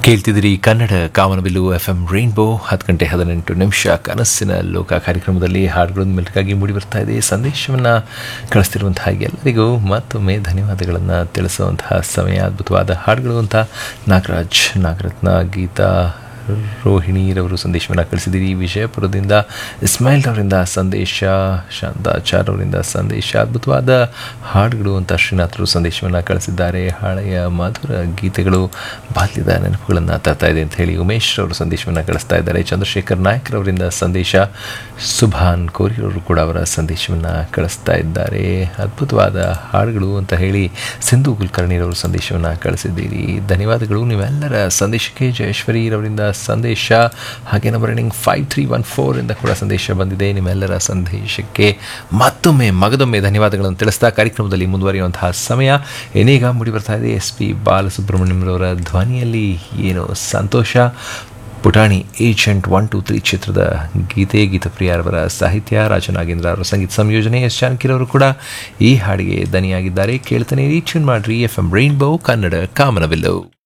ಕೇಳ್ತಿದ್ದೀರಿ ಕನ್ನಡ ಕಾಮನಬಿಲ್ಲು F M rainbow ಹತ್ತು ಗಂಟೆ ಹದಿನೆಂಟು ನಿಮಿಷ ಕನಸಿನ ಲೋಕ ಕಾರ್ಯಕ್ರಮದಲ್ಲಿ ಹಾಡುಗಳ ಮೆಲುಕಾಗಿ ಮೂಡಿ ಬರ್ತಾ ಇದೆ ಸಂದೇಶವನ್ನು ಕಳಿಸ್ತಿರುವಂತಹ ಎಲ್ಲರಿಗೂ ಮತ್ತೊಮ್ಮೆ ಧನ್ಯವಾದಗಳನ್ನು ತಿಳಿಸುವಂತಹ ಸಮಯ ಅದ್ಭುತವಾದ ಹಾಡುಗಳು ಅಂತ ನಾಗರಾಜ್ ನಾಗರತ್ನ ಗೀತಾ ರೋಹಿಣಿರವರು ಸಂದೇಶವನ್ನು ಕಳಿಸಿದ್ದೀರಿ ವಿಜಯಪುರದಿಂದ ಇಸ್ಮಾಯಿಲ್ ಅವರಿಂದ ಸಂದೇಶ ಶಾಂತಾಚಾರ್ ಅವರಿಂದ ಸಂದೇಶ ಅದ್ಭುತವಾದ ಹಾಡುಗಳು ಅಂತ ಶ್ರೀನಾಥರು ಸಂದೇಶವನ್ನು ಕಳಿಸಿದ್ದಾರೆ ಹಳೆಯ ಮಧುರ ಗೀತೆಗಳು ಬಾಲ್ಯದ ನೆನಪುಗಳನ್ನು ತರ್ತಾ ಇದೆ ಅಂತ ಹೇಳಿ ಉಮೇಶ್ ಅವರು ಸಂದೇಶವನ್ನು ಕಳಿಸ್ತಾ ಇದ್ದಾರೆ ಚಂದ್ರಶೇಖರ್ ನಾಯ್ಕರವರಿಂದ ಸಂದೇಶ ಸುಭಾನ್ ಕೋರಿಯವರು ಕೂಡ ಅವರ ಸಂದೇಶವನ್ನು ಕಳಿಸ್ತಾ ಇದ್ದಾರೆ ಅದ್ಭುತವಾದ ಹಾಡುಗಳು ಅಂತ ಹೇಳಿ ಸಿಂಧು ಕುಲಕರ್ಣಿರವರು ಸಂದೇಶವನ್ನು ಕಳಿಸಿದ್ದೀರಿ ಧನ್ಯವಾದಗಳು ನೀವೆಲ್ಲರ ಸಂದೇಶಕ್ಕೆ ಜಯೇಶ್ವರಿರವರಿಂದ ಸಂದೇಶ ಹಾಗೆ ನಮ್ಮ running five three one four ಇಂದ ಕೂಡ ಸಂದೇಶ ಬಂದಿದೆ ನಿಮ್ಮೆಲ್ಲರ ಸಂದೇಶಕ್ಕೆ ಮತ್ತೊಮ್ಮೆ ಮಗದೊಮ್ಮೆ ಧನ್ಯವಾದಗಳನ್ನು ತಿಳಿಸ್ತಾ ಕಾರ್ಯಕ್ರಮದಲ್ಲಿ ಮುಂದುವರಿಯುವಂತಹ ಸಮಯ ಏನೀಗ ಮೂಡಿ ಬರ್ತಾ ಇದೆ ಎಸ್ ಪಿ ಬಾಲಸುಬ್ರಹ್ಮಣ್ಯಂರವರ ಧ್ವನಿಯಲ್ಲಿ ಏನು ಸಂತೋಷ ಪುಟಾಣಿ ಏಜೆಂಟ್ ಒನ್ ಟು ತ್ರೀ ಚಿತ್ರದ ಗೀತೆ ಗೀತಪ್ರಿಯರವರ ಸಾಹಿತ್ಯ ರಾಜನಾಗೇಂದ್ರ ಅವರ ಸಂಗೀತ ಸಂಯೋಜನೆ ಎಸ್ ಜಾನಕಿರವರು ಕೂಡ ಈ ಹಾಡಿಗೆ ದನಿಯಾಗಿದ್ದಾರೆ ಕೇಳ್ತಾನೆ ರೀಚನ್ ಮಾಡ್ರಿ ಎಫ್ ಎಂ ರೈನ್ಬೋ ಕನ್ನಡ ಕಾಮನವಿಲ್ಲವು